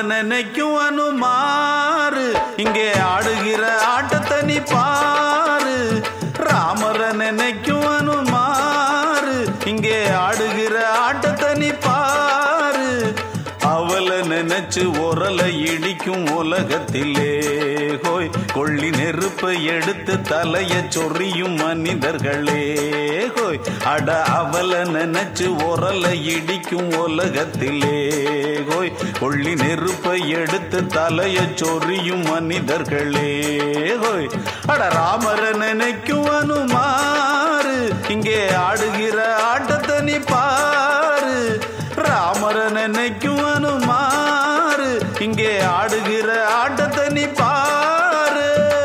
நினைக்கும் அனுமாறு இங்கே ஆடுகிற ஆட்டத்தை நீ பாரு ராமர நினைக்கும் அனுமாறு இங்கே ஆடுகிற ஆட்டத்தை நீ பாரு அவளை நினைச்சு உரலை இடிக்கும் உலகத்திலே ஹோய் கொள்ளி நெருப்பை எடுத்து தலைய சொறியும் மனிதர்களே ஹோய் அட அவளை நினைச்சு உரலை இடிக்கும் உலகத்திலே ஹோய் கொள்ளி நெருப்பை எடுத்து தலைய சொறியும் மனிதர்களே ஹோய் அட ராமர நினைக்கும் அனுமாறு இங்கே ஆடுகிற ஆட்டத்தை நீ பாரு ராமர நினைக்கும் அனுமாறு இங்கே ஆடுகிற ஆட்டத்தை நீ பாரு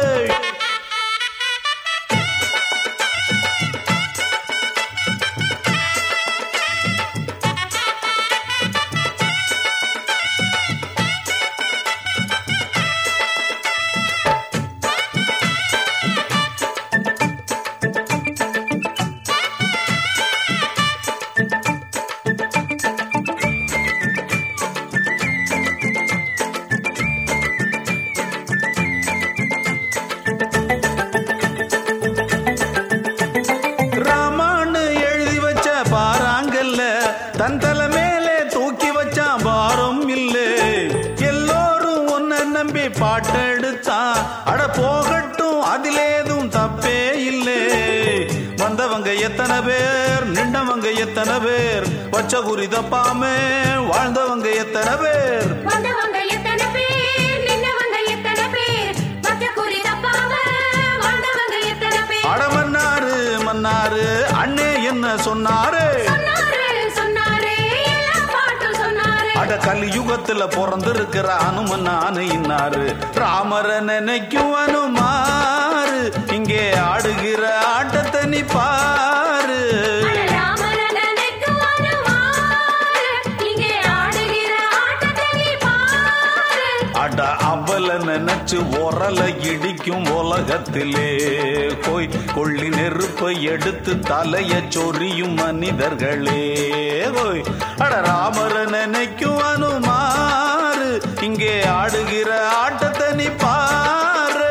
ராமான்னு எழுதி வச்ச பாறாங்கல்ல தன் தலை மேலே தூக்கி வச்சான் பாரம் இல்லே எல்லோரும் உன்னை நம்பி பாட்டெடுத்தான் அட போகட்டும் அதிலேதும் தப்பே இல்லே வந்தவங்க எத்தனை பேர் நின்றவங்க எத்தனை பேர் வச்ச குறி தப்பாம வாழ்ந்தவங்க எத்தனை பேர் வந்தவங்க எத்தனை பேர் நின்னவங்க எத்தனை பேர் வச்ச குறி தப்பாம வாழ்ந்தவங்க எத்தனை பேர் அட மன்னாரு மன்னாரு அண்ணே என்ன சொன்னாரு சொன்னாரு சொன்னாரு எல்லா பாட்டும் சொன்னாரு அட கலியுகத்துல பிறந்திருக்கிற அனுமன் நானு இன்னாரு ராமர நினைக்கும் அனுமாரு இங்கே ஆடுகிற ஆட்டத்தை நீ பாரு அட ராமர நினைக்கும் அனுமாரு, இங்கே ஆடுகிற ஆட்டத்தை நீ பாரு. அட அவல நினைச்சு உரல இடிக்கும் உலகத்திலே போய் கொள்ளி நெருப்பை எடுத்து தலைய சொரியும் மனிதர்களே போய் அட ராமர நினைக்கும் அனுமாரு இங்கே ஆடுகிற ஆட்டத்தை நீ பாரு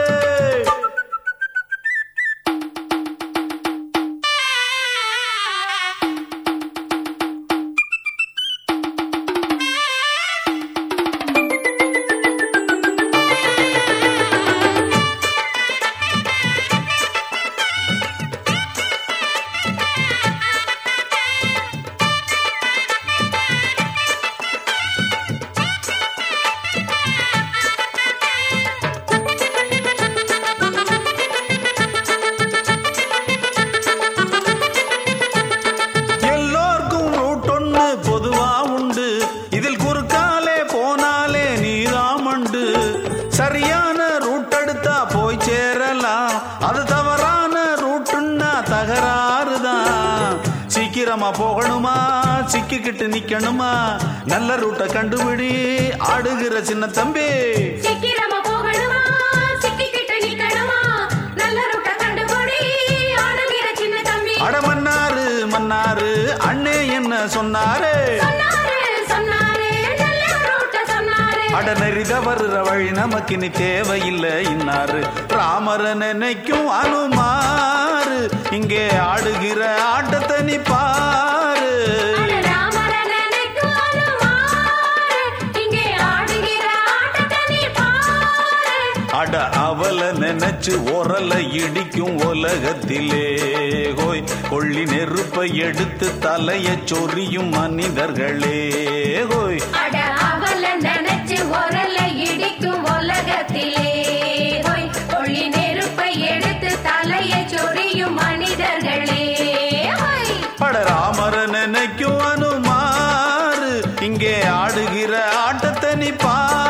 எல்லோர்க்கும் ரூட் ஒண்ணு பொதுவா உண்டு இதில் குறுக்காலே போனாலே நீதாமண்டு சரியான ரூட் எடுத்தா போய் சேரலாம் அது தவறான ரூட்டுன்னா தகராறுதான் சீக்கிரமா போகணுமா சிக்கிக்கிட்டு நிக்கணுமா நல்ல ரூட்டை கண்டுபிடி ஆடுகிற சின்ன தம்பி சீக்கிரமா போகணுமா, சிக்கிக்கிட்டு நிக்கணுமா, நல்ல ரூட்டை கண்டுபிடி, ஆடுகிற சின்ன தம்பி. அட மன்னாரு மன்னாரு அண்ணே என்ன சொன்னாரு சொன்னாரு, சொன்னாரு, நல்ல ரூட்டை சொன்னாரு. அடநெறி தவறுற வழி நமக்கு இனி தேவையில்லை இன்னாரு ராமர நினைக்கும் அனுமாரு இங்கே ஆடுகிற ஆட்டத்தை நீ பாரு அட ராமர நினைக்கும் அனுமாரு, இங்கே ஆடுகிற ஆட்டத்தை நீ பாரு. அட அவல நினைச்சு உரல இடிக்கும் உலகத்திலே ஹோய் கொள்ளி நெருப்பை எடுத்து தலைய சொரியும் மனிதர்களே ஹோய் அட அவல நினைச்சு உரல இடிக்கும் உலகத்திலே ஹோய், கொள்ளி நெருப்பை எடுத்து தலையை சொரியும் மனிதர்களே ஹோய். அட ராமர நினைக்கும் அனுமாரு இங்கே ஆடுகிற ஆட்டத்தை நீ பாரு